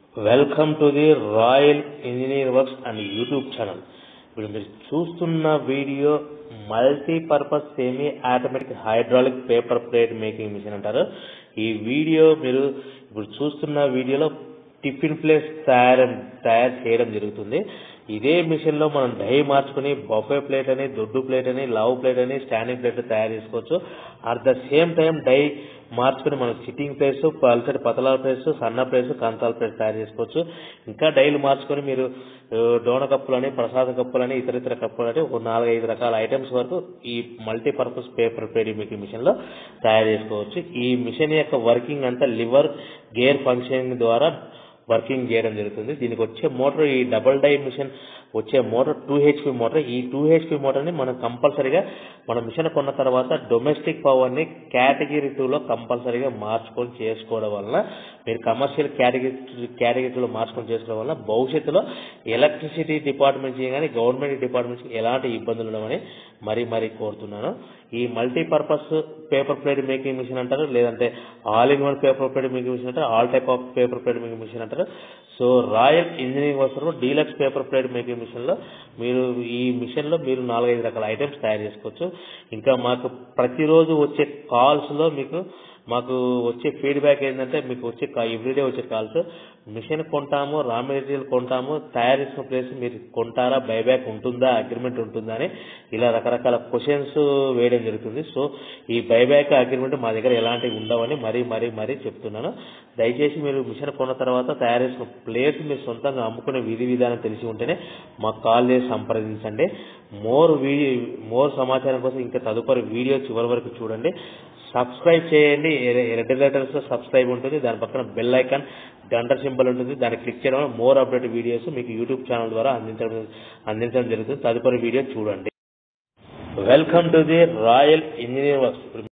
welcome to the Royal Engineer Works and YouTube channel ఇప్పుడు మీరు చూస్తున్న video multipurpose semi automatic hydraulic paper plate making machine అంటారు ఈ video మీరు ఇప్పుడు చూస్తున్న వీడియోలో టిఫిన్ ప్లేట్స్ తయారు తయారు చేయడం జరుగుతుంది ఇదే మిషన్ లో మనం డై మార్చుకుని బఫే ప్లేట్ అని దొడ్డు ప్లేట్ అని లవ్ ప్లేట్ అని స్టాండింగ్ ప్లేట్ తయారు చేసుకోవచ్చు at the same time die మార్చుకుని మనం సిట్టింగ్ ప్లేట్స్ పల్సటి పతలాల ప్లేట్స్ సన్న ప్లేట్స్ కంచాల ప్లేట్స్ తయారు చేసుకోవచ్చు ఇంకా డైలు మార్చుకొని మీరు ఆ, డోన కప్పులని ప్రసాద కప్పులని ఇతర ఇతర కప్పులని ఒక నాలుగైదు రకాల ఐటమ్స్ వరకు ఈ multipurpose paper plate making machine లో తయారు చేసుకోవచ్చు ఈ మిషన్ యొక్క వర్కింగ్ అంతా లివర్ గేర్ ఫంక్షనింగ్ ద్వారా వర్కింగ్ చేయడం జరుగుతుంది దీనికి వచ్చే మోటార్ ఈ డబుల్ డై మిషన్ వచ్చే మోటార్ టూ హెచ్పి మోటార్ ఈ టూ హెచ్పి మోటార్ని మనం కంపల్సరీగా మన మిషన్ కొన్న తర్వాత డొమెస్టిక్ పవర్ని కేటగిరీ టూలో కంపల్సరీగా మార్చుకొని చేసుకోవడం వలన మీరు కమర్షియల్ కేటగిరీ కేటగిరీలో మార్చుకొని చేసుకోవడం వలన భవిష్యత్తులో ఎలక్ట్రిసిటీ డిపార్ట్మెంట్ కానీ గవర్నమెంట్ డిపార్ట్మెంట్స్ ఎలాంటి ఇబ్బందులు ఉండవని మరీ మరీ కోరుతున్నాను ఈ multipurpose paper plate making machine అంటారు లేదంటే all in one paper plate making machine అంటారు all type of paper plate making machine అంటారు so Royal Engineering Works deluxe paper plate making machine లో మీరు ఈ మిషన్ లో మీరు నాలుగైదు రకాల ఐటమ్స్ తయారు చేసుకోవచ్చు ఇంకా మాకు ప్రతిరోజు వచ్చే కాల్స్ లో మీకు మాకు వచ్చే ఫీడ్బ్యాక్ ఏంటంటే మీకు వచ్చే ఎవ్రీడే వచ్చే కాల్స్ మిషన్ కొంటాము రా మెటీరియల్ కొంటాము తయారు చేసిన ప్లేస్ మీరు కొంటారా బైబ్యాక్ ఉంటుందా అగ్రిమెంట్ ఉంటుందా అని ఇలా రకరకాల క్వశ్చన్స్ వేయడం జరుగుతుంది సో ఈ బైబ్యాక్ అగ్రిమెంట్ మా దగ్గర ఎలాంటివి ఉండవని మరీ మరీ మరీ చెప్తున్నాను దయచేసి మీరు మిషన్ కొన్న తర్వాత తయారు చేసిన ప్లేస్ మీరు సొంతంగా అమ్ముకునే విధి విధానం తెలిసి ఉంటేనే మాకు కాల్ చేసి సంప్రదించండి మోర్ వీడియో మోర్ సమాచారం కోసం ఇంకా తదుపరి వీడియో చివరి వరకు చూడండి సబ్స్క్రైబ్ చేయండి రెడ్ లెటర్స్ సబ్స్క్రైబ్ ఉంటుంది దాని పక్కన బెల్ ఐకాన్ గంట సింబల్ ఉంటుంది దాన్ని క్లిక్ చేయడం వల్ల మోర్ అప్డేట్ వీడియోస్ మీకు యూట్యూబ్ ఛానల్ ద్వారా అందించడం అందించడం జరుగుతుంది తదుపరి వీడియో చూడండి welcome to the Royal Engineer works